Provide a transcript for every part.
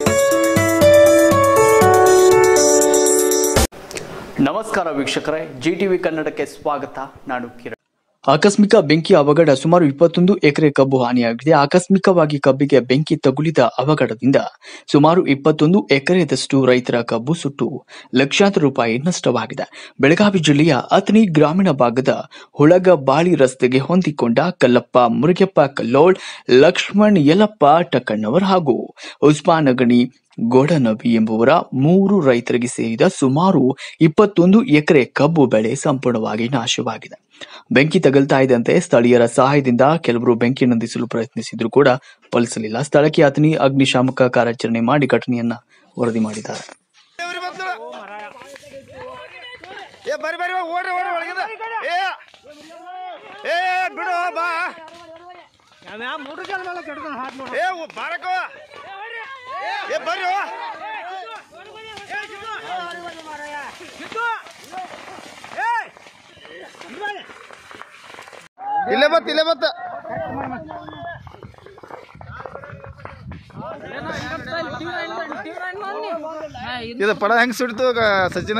ನಮಸ್ಕಾರ ವೀಕ್ಷಕರೇ G TV ಕನ್ನಡಕ್ಕೆ ಸ್ವಾಗತ ನಾನು ಕಿರಣ್ ಆಕಸ್ಮಿಕ ಬೆಂಕಿ ಅವಘಡ ಸುಮಾರು ಇಪ್ಪತ್ತೊಂದು ಎಕರೆ ಕಬ್ಬು ಹಾನಿಯಾಗಿದೆ ಆಕಸ್ಮಿಕವಾಗಿ ಕಬ್ಬಿಗೆ ಬೆಂಕಿ ತಗುಲಿದ ಅವಘಡದಿಂದ ಸುಮಾರು ಇಪ್ಪತ್ತೊಂದು ಎಕರೆದಷ್ಟು ರೈತರ ಕಬ್ಬು ಸುಟ್ಟು ಲಕ್ಷಾಂತರ ರೂಪಾಯಿ ನಷ್ಟವಾಗಿದೆ ಬೆಳಗಾವಿ ಜಿಲ್ಲೆಯ ಅಥಣಿ ಗ್ರಾಮೀಣ ಭಾಗದ ಹುಳಗಬಾಳಿ ರಸ್ತೆಗೆ ಹೊಂದಿಕೊಂಡ ಕಲ್ಲಪ್ಪ ಮುರುಗಪ್ಪ ಕಲ್ಲೋಳ್ ಲಕ್ಷ್ಮಣ್ ಯಲಪ್ಪ ಟಕ್ಕಣ್ಣವರ್ ಹಾಗೂ ಉಸ್ಮಾನ್ ಅಗಣಿ ಗೋಡನಬಿ ಎಂಬುವರ ಮೂರು ರೈತರಿಗೆ ಸೇರಿದ ಸುಮಾರು ಇಪ್ಪತ್ತೊಂದು ಎಕರೆ ಕಬ್ಬು ಬೆಳೆ ಸಂಪೂರ್ಣವಾಗಿ ನಾಶವಾಗಿದೆ ಬೆಂಕಿ ತಗಲ್ತಾ ಇದ್ದಂತೆ ಸ್ಥಳೀಯರ ಸಹಾಯದಿಂದ ಕೆಲವರು ಬೆಂಕಿ ನಂದಿಸಲು ಪ್ರಯತ್ನಿಸಿದ್ರು ಕೂಡ ಫಲಿಸಲಿಲ್ಲ ಸ್ಥಳಕ್ಕೆ ಅಗ್ನಿ ಅಗ್ನಿಶಾಮಕ ಕಾರ್ಯಾಚರಣೆ ಮಾಡಿ ಘಟನೆಯನ್ನ ವರದಿ ಮಾಡಿದ್ದಾರೆ ದೇವ್ರಿ ಬಂತು. ಏ ಬರ್ರಿ ಬರ್ರಿ ಓಡ್ರಿ ಓಡ್ರಿ ಒಳಗಿಂದ ಏ ಏ ಬಿಡು ಬಾ ಏ ಉ- ಬಾರಕೋ ಏ ಬರ್ರಿ ಓ. ಇಲ್ಲೇ ಬತ್ ಇಲ್ಲೇ ಬತ್ತ ಇದು ಪಡ ಹೆಂಗ್ ಸುಡ್ತು ಗ- ಸಚಿನ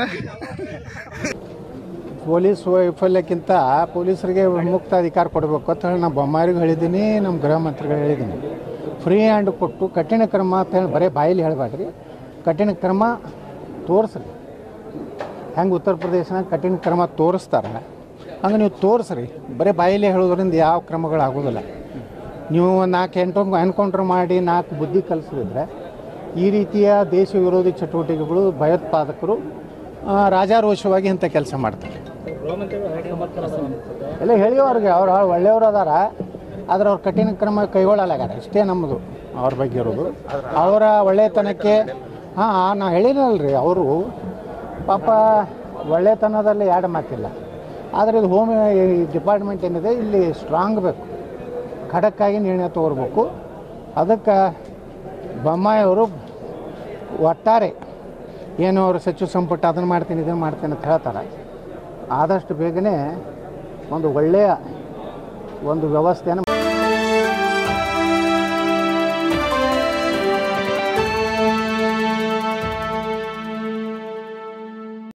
ಪೊಲೀಸ್ ವೈಫಲ್ಯಕ್ಕಿಂತ ಪೊಲೀಸರಿಗೆ ಮುಕ್ತ ಅಧಿಕಾರ ಕೊಡಬೇಕು ಅಂತ ಹೇಳಿ ನಾನು ಬೊಮ್ಮಾರಿಗೆ ಹೇಳಿದ್ದೀನಿ ನಮ್ಮ ಗೃಹ ಮಂತ್ರಿಗಳು ಹೇಳಿದ್ದೀನಿ ಫ್ರೀ ಹ್ಯಾಂಡ್ ಕೊಟ್ಟು ಕಠಿಣ ಕ್ರಮ ಅಂತ ಹೇಳಿ ಬರೀ ಬಾಯಲ್ಲಿ ಹೇಳಬೇಡ್ರಿ ಕಠಿಣ ಕ್ರಮ ತೋರಿಸ್ರಿ ಹೆಂಗೆ ಉತ್ತರ ಪ್ರದೇಶನಾಗ ಕಠಿಣ ಕ್ರಮ ತೋರಿಸ್ತಾರೆ ಹಂಗೆ ನೀವು ತೋರಿಸ್ರಿ ಬರೀ ಬಾಯಲ್ಲಿ ಹೇಳೋದ್ರಿಂದ ಯಾವ ಕ್ರಮಗಳಾಗೋದಿಲ್ಲ ನೀವು ನಾಲ್ಕು ಎಂಟು ಎನ್ಕೌಂಟ್ರ್ ಮಾಡಿ ನಾಲ್ಕು ಬುದ್ಧಿ ಕಲಿಸಿದ್ರೆ ಈ ರೀತಿಯ ದೇಶ ವಿರೋಧಿ ಚಟುವಟಿಕೆಗಳು ಭಯೋತ್ಪಾದಕರು ಆ, ರಾಜಾರೋಷವಾಗಿ ಇಂಥ ಕೆಲಸ ಮಾಡ್ತಾರೆ ಎಲ್ಲ ಹೇಳಿ ಅವ್ರಿಗೆ ಅವ್ರು ಒಳ್ಳೆಯವರು ಅದಾರ ಆದ್ರೆ ಅವ್ರು ಕಠಿಣ ಕ್ರಮ ಕೈಗೊಳ್ಳಲಾಗಾರ ಇಷ್ಟೇ ನಮ್ಮದು ಅವ್ರ ಬಗ್ಗೆ ಇರೋದು ಅವರ ಒಳ್ಳೆಯತನಕ್ಕೆ ಹಾಂ ನಾ ಹೇಳಿನಲ್ರಿ ಅವರು ಪಾಪ ಒಳ್ಳೆತನದಲ್ಲಿ ಎರಡು ಮಾತಿಲ್ಲ ಆದರೆ ಇದು ಹೋಮ್ ಡಿಪಾರ್ಟ್ಮೆಂಟ್ ಏನಿದೆ ಇಲ್ಲಿ ಸ್ಟ್ರಾಂಗ್ ಬೇಕು ಖಡಕ್ಕಾಗಿ ನಿರ್ಣಯ ತಗೋರ್ಬೇಕು ಅದಕ್ಕೆ ಬೊಮ್ಮಾಯಿಯವರು ಒಟ್ಟಾರೆ ಏನು ಅವರು ಸಚಿವ ಸಂಪುಟ ಅದನ್ನು ಮಾಡ್ತೀನಿ ಇದನ್ನು ಮಾಡ್ತೀನಿ ಅಂತ ಹೇಳ್ತಾರೆ ಆದಷ್ಟು ಬೇಗನೆ ಒಂದು ಒಳ್ಳೆಯ ಒಂದು ವ್ಯವಸ್ಥೆಯನ್ನು